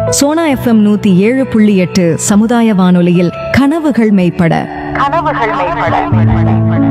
Sona FM நூத்தி ஏழு புள்ளி எட்டு சமுதாய வானொலியில் கனவுகள் மெய்ப்பட கனவுகள் மேம்பட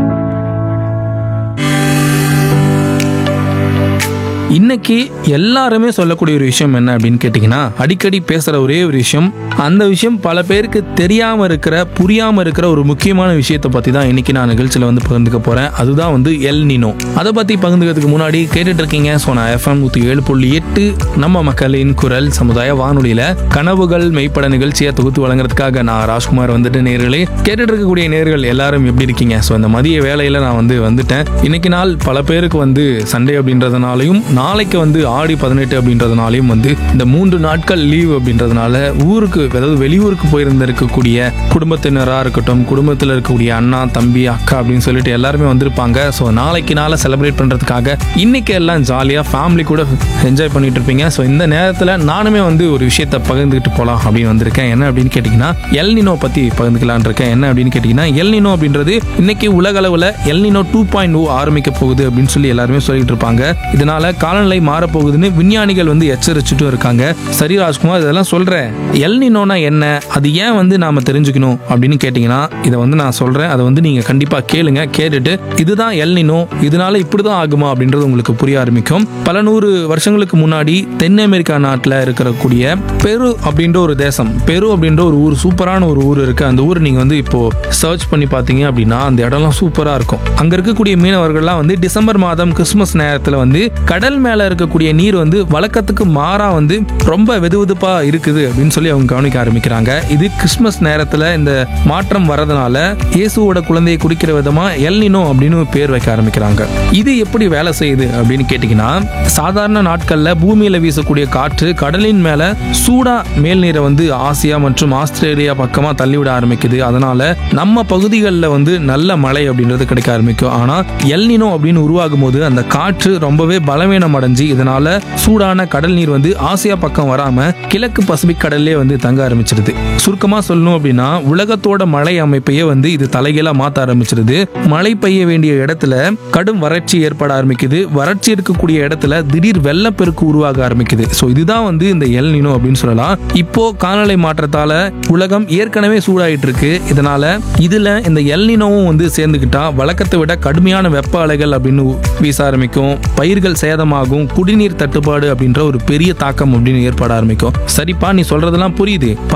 இன்னைக்கு எல்லாருமே சொல்லக்கூடிய ஒரு விஷயம் என்ன அப்படின்னு கேட்டிங்கன்னா அடிக்கடி பேசுகிற ஒரே ஒரு விஷயம் அந்த விஷயம் பல பேருக்கு தெரியாமல் இருக்கிற புரியாமல் இருக்கிற ஒரு முக்கியமான விஷயத்தை பற்றி தான் இன்னைக்கு நான் நிகழ்ச்சியில் வந்து பகிர்ந்துக்க போகிறேன் அதுதான் வந்து எல் நினோ அதை பற்றி பகிர்ந்துக்கிறதுக்கு முன்னாடி கேட்டுட்டு இருக்கீங்க ஸோ நான் எஃப்எம் நூற்றி ஏழு புள்ளி எட்டு நம்ம மக்களின் குரல் சமுதாய வானொலியில் கனவுகள் மெய்ப்பட நிகழ்ச்சியை தொகுத்து வழங்குறதுக்காக நான் ராஜ்குமார் வந்துட்டு நேர்களே கேட்டுட்டு இருக்கக்கூடிய நேர்கள் எல்லாரும் எப்படி இருக்கீங்க ஸோ இந்த மதிய வேலையில் நான் வந்து வந்துட்டேன் இன்னைக்கு நாள் பல பேருக்கு வந்து சண்டே அப்படின்றதுனாலையும் நாளைக்கு வந்து ஆடி பதினெட்டு அப்படின்றதுனாலையும் வந்து இந்த மூன்று நாட்கள் லீவ் அப்படின்றதுனால ஊருக்கு அதாவது வெளியூருக்கு போயிருந்திருக்கக்கூடிய குடும்பத்தினராக இருக்கட்டும் குடும்பத்தில் இருக்கக்கூடிய அண்ணா தம்பி அக்கா அப்படின்னு சொல்லிட்டு எல்லாருமே வந்திருப்பாங்க ஸோ நாளைக்கு நாளை செலிப்ரேட் பண்ணுறதுக்காக இன்னைக்கு எல்லாம் ஜாலியாக ஃபேமிலி கூட என்ஜாய் பண்ணிட்டு இருப்பீங்க ஸோ இந்த நேரத்தில் நானுமே வந்து ஒரு விஷயத்தை பகிர்ந்துக்கிட்டு போகலாம் அப்படின்னு வந்திருக்கேன் என்ன அப்படின்னு கேட்டிங்கன்னா எல்னினோ பற்றி பகிர்ந்துக்கலான் இருக்கேன் என்ன அப்படின்னு கேட்டிங்கன்னா எல்னினோ அப்படின்றது இன்னைக்கு உலக அளவில் எல்னினோ டூ பாயிண்ட் ஓ ஆரம்பிக்க போகுது அப்படின்னு சொல்லி எல்லாருமே சொல்லிட்டு இருப்பாங்க இதனால காலநிலை மாறப்போகுதுன்னு விஞ்ஞானிகள் வந்து எச்சரிச்சுட்டும் இருக்காங்க சரி ராஜ்குமார் இதெல்லாம் சொல்றேன் எல்னினோனா என்ன அது ஏன் வந்து நாம தெரிஞ்சுக்கணும் அப்படின்னு கேட்டிங்கன்னா இதை வந்து நான் சொல்றேன் அதை வந்து நீங்க கண்டிப்பா கேளுங்க கேட்டுட்டு இதுதான் எல்னினோ இதனால இப்படிதான் ஆகுமா அப்படின்றது உங்களுக்கு புரிய ஆரம்பிக்கும் பல நூறு வருஷங்களுக்கு முன்னாடி தென் அமெரிக்கா நாட்டில் இருக்கக்கூடிய பெரு அப்படின்ற ஒரு தேசம் பெரு அப்படின்ற ஒரு ஊர் சூப்பரான ஒரு ஊர் இருக்கு அந்த ஊர் நீங்க வந்து இப்போ சர்ச் பண்ணி பார்த்தீங்க அப்படின்னா அந்த இடம்லாம் சூப்பரா இருக்கும் அங்க இருக்கக்கூடிய மீனவர்கள்லாம் வந்து டிசம்பர் மாதம் கிறிஸ்மஸ் நேரத்துல வந்து கடல் மேல இருக்கக்கூடிய நீர் வந்து வழக்கத்துக்கு மாறா வந்து ரொம்ப வெதுவெதுப்பா இருக்குது அப்படின்னு சொல்லி அவங்க கவனிக்க ஆரம்பிக்கிறாங்க இது கிறிஸ்மஸ் நேரத்துல இந்த மாற்றம் வரதுனால இயேசுவோட குழந்தையை குறிக்கிற விதமா எல்னினோ அப்படின்னு ஒரு பேர் வைக்க ஆரம்பிக்கிறாங்க இது எப்படி வேலை செய்யுது அப்படின்னு கேட்டிங்கன்னா சாதாரண நாட்கள்ல பூமியில வீசக்கூடிய காற்று கடலின் மேல சூடா மேல்நீரை வந்து ஆசியா மற்றும் ஆஸ்திரேலியா பக்கமா தள்ளிவிட ஆரம்பிக்குது அதனால நம்ம பகுதிகளில் வந்து நல்ல மழை அப்படின்றது கிடைக்க ஆரம்பிக்கும் ஆனா எல்னினோ அப்படின்னு உருவாகும் போது அந்த காற்று ரொம்பவே பலவீனம் அடைஞ்சு இதனால சூடான கடல் நீர் வந்து ஆசியா பக்கம் வராம கிழக்கு பசிபிக் கடல்லே வந்து தங்க ஆரம்பிச்சிருது சுருக்கமா சொல்லணும் அப்படின்னா உலகத்தோட மழை அமைப்பையே வந்து இது தலைகீழா மாத்த ஆரம்பிச்சிருது மழை பெய்ய வேண்டிய இடத்துல கடும் வறட்சி ஏற்பட ஆரம்பிக்குது வறட்சி இருக்கக்கூடிய இடத்துல திடீர் வெள்ளப்பெருக்கு உருவாக ஆரம்பிக்குது ஸோ இதுதான் வந்து இந்த எல் நினோ அப்படின்னு சொல்லலாம் இப்போ காலநிலை மாற்றத்தால உலகம் ஏற்கனவே சூடாயிட்டு இருக்கு இதனால இதுல இந்த எல் நினோவும் வந்து சேர்ந்துக்கிட்டா வழக்கத்தை விட கடுமையான வெப்ப அலைகள் அப்படின்னு வீச ஆரம்பிக்கும் பயிர்கள் சேதமாகும் குடிநீர் தட்டுப்பாடு அப்படின்ற ஒரு பெரிய தாக்கம் அப்படின்னு ஏற்பட ஆரம்பிக்கும் சரிப்பா நீ சொல்றதெல்லாம் புரியுது